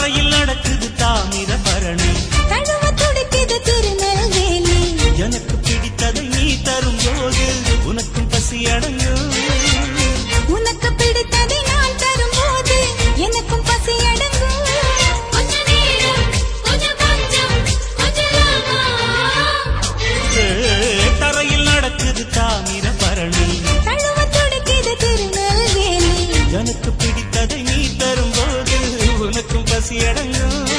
தரையில் நடக்குது தாமிர பரணி தழுவ துடிக்குது திருநெல்வேலி எனக்கு பிடித்ததை நீ தரும்போது உனக்கும் பசி அடங்கும் உனக்கு பிடித்ததை நான் தரும்போது எனக்கும் பசி அடங்கும் கொஞ்ச நேரம் கொஞ்சம் கொஞ்சம் கொஞ்சலாமா ஏ, தரையில் நடக்குது தாமிர பரணி தழுவ துடிக்குது திருநெல்வேலி எனக்கு பிடித்ததை நீ தரும்போது உனக்கும் பசி அடங்கும்